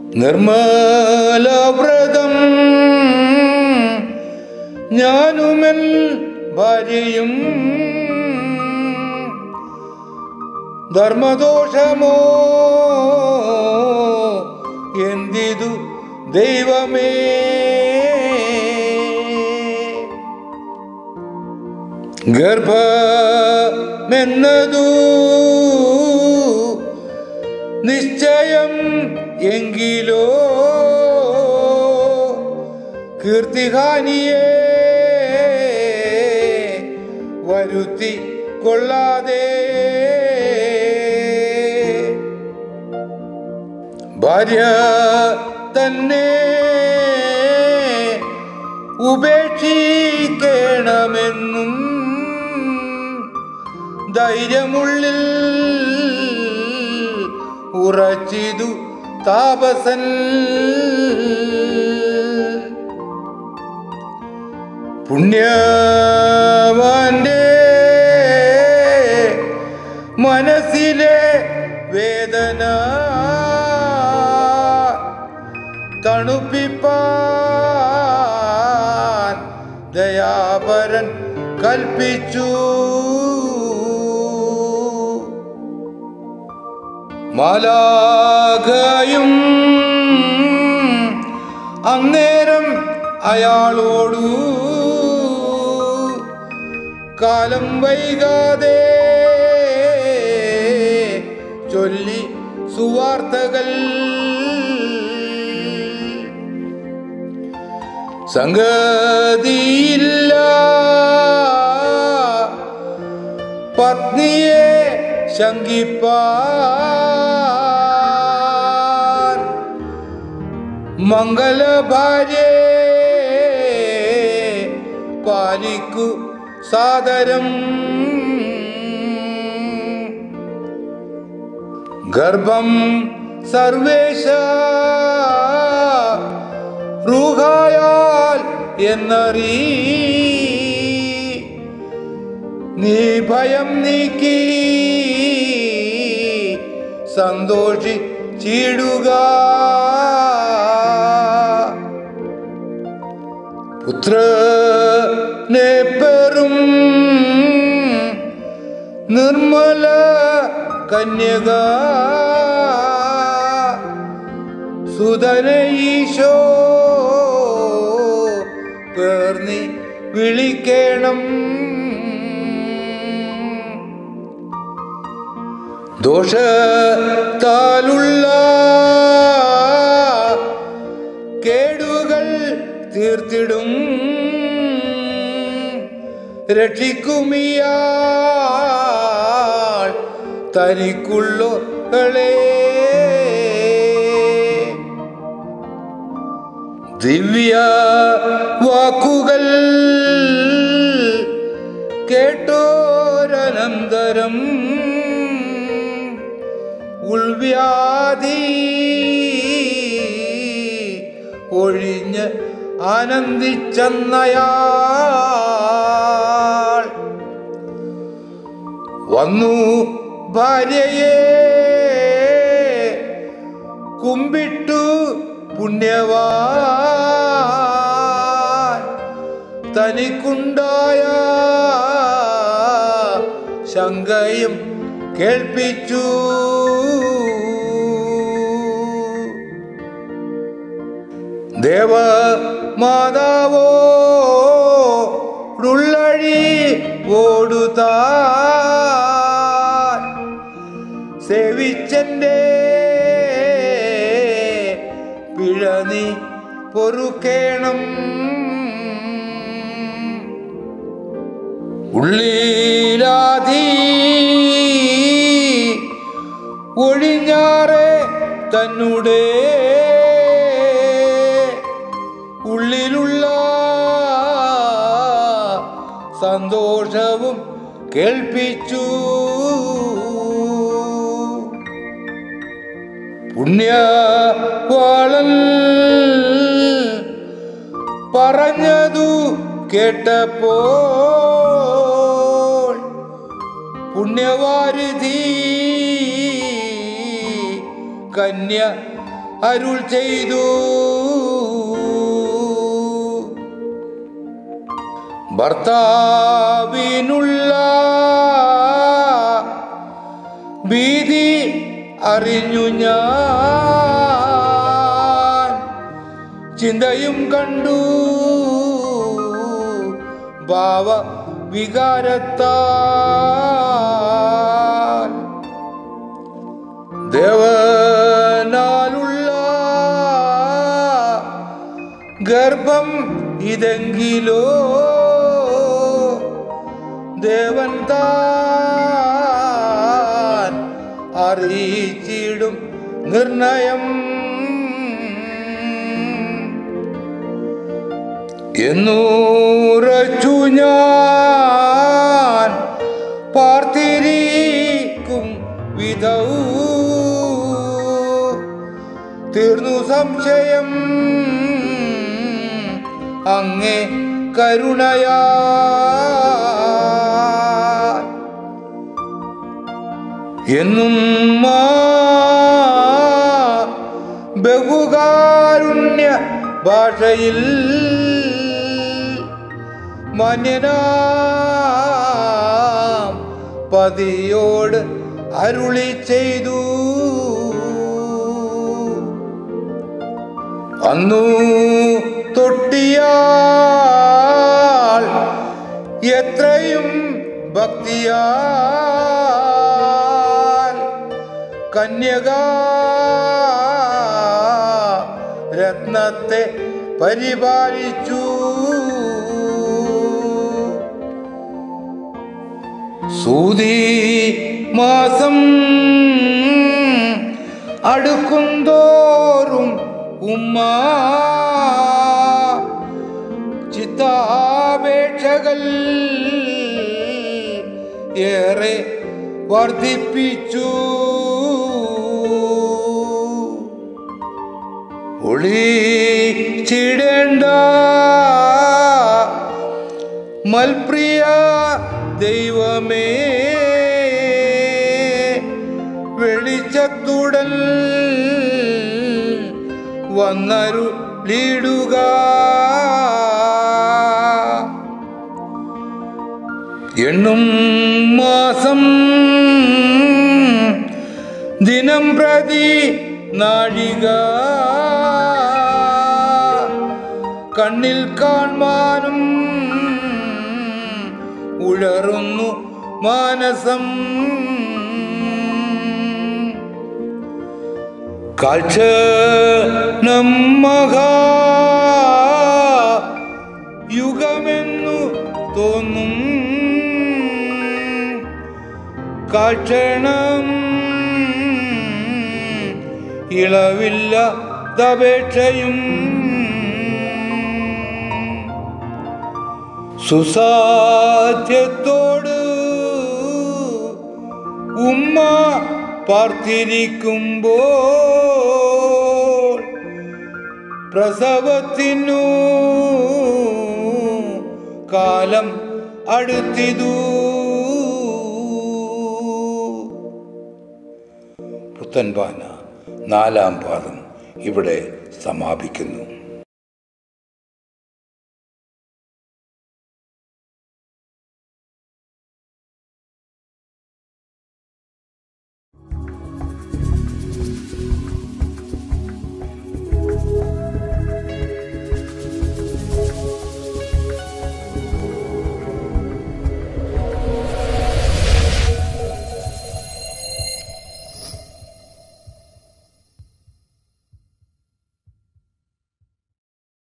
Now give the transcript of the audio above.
നിർമ്മലവ്രതം ഞാനുമൻ ഭാര്യയും ധർമ്മദോഷമോ എന്തിതു ദൈവമേ ഗർഭമെന്നതു നിശ്ചയം എങ്കിലോ കീർത്തിഹാനിയെ വരുത്തി കൊള്ളാതെ ഭാര്യ തന്നെ ഉപേക്ഷിക്കണമെന്നും ധൈര്യമുള്ളിൽ ഉറച്ചിതു താപസൻ പുണ്യവാന്റെ മനസ്സിലെ വേദന തണുപ്പിപ്പാൻ ദയാപരൻ കൽപ്പിച്ചു മാലാഖയും അന്നേരം അയാളോടു കാലം വൈകാതെ ചൊല്ലി സുവാർത്തകൾ സംഗതിയില്ല പത്നിയെ ശങ്കിപ്പാൻ മംഗല ഭാര്യ പാലിക്കു സാദരം ഗർഭം സർവേശ റൂഹായാൽ എന്നറി നീ ഭയം നീക്കി സന്തോഷിച്ചിടുക പുത്രനെ പെറും നിർമ്മല കന്യക സുതന ഈശോ പേർന്നി വിളിക്കണം ദോഷത്താലുള്ള കേടുകൾ തീർത്തിടും രക്ഷിക്കുമിയാൾ തനിക്കുള്ളകളെ ദിവ്യ വാക്കുകൾ കേട്ടോരനന്തരം ഉൾവ്യാധി ഒഴിഞ്ഞ് ആനന്ദിച്ചെന്നയാൾ വന്നു ഭാര്യയെ കുമ്പിട്ടു പുണ്യവാൻ തനിക്കുണ്ടായ ശങ്കയും കേൾപ്പിച്ചു ദേവ മാതാവോ ഉള്ളഴി ഓടുതാ സേവിച്ചന്റെ പിഴനി പൊറുക്കേണം ഉള്ളിലാതി ഒഴിഞ്ഞാറെ തന്നുടേ ഉള്ളിലുള്ള സന്തോഷവും കേൾപ്പിച്ചു പുണ്യവാളൻ പറഞ്ഞതു കേട്ടപ്പോൾ പുണ്യവാരിധി കന്യ അരുൾ ചെയ്തു ഭർത്താവിനുള്ള ഭീതി അറിഞ്ഞു ഞാൻ ചിന്തയും കണ്ടു ഭാവ വികാരത്താൽ ദേവനാലുള്ള ഗർഭം ഇതെങ്കിലോ ദേവൻ താൻ അറിയിച്ചിടും നിർണയം എന്നൂറച്ചു ഞാൻ പാർത്തിരിക്കും വിധൗ തീർന്നു സംശയം അങ്ങേ കരുണയാ എന്നും മാ ബഹുകാരുണ്യ ഭാഷയിൽ മന്യനാം പതിയോട് അരുളി ചെയ്തു അന്നു തൊട്ടിയാൾ എത്രയും ഭക്തിയാൽ കന്യക രത്നത്തെ പരിപാലിച്ചു സൂതി മാസം അടുക്കുന്തോറും ഉമ്മ ചിത്താപേക്ഷകൾ ഏറെ വർദ്ധിപ്പിച്ചു ഒളിച്ചിടേണ്ട മൽപ്രിയ ദൈവമേ വെളിച്ചത്തുടൻ വന്നരു ലീടുക എണ്ണും മാസം ദിനം പ്രതി നാഴിക കണ്ണിൽ കാണാനും ഉഴറുന്നു മാനസം കാഴ്ച മഹാ യുഗമെന്നു തോന്നും കാക്ഷണം ഇളവില്ല തപേക്ഷയും സുസാധ്യത്തോട് ഉമ്മ പാർത്തിരിക്കുമ്പോൾ പ്രസവത്തിനു കാലം അടുത്തിതു പുത്തൻപാന നാലാം പാദം ഇവിടെ സമാപിക്കുന്നു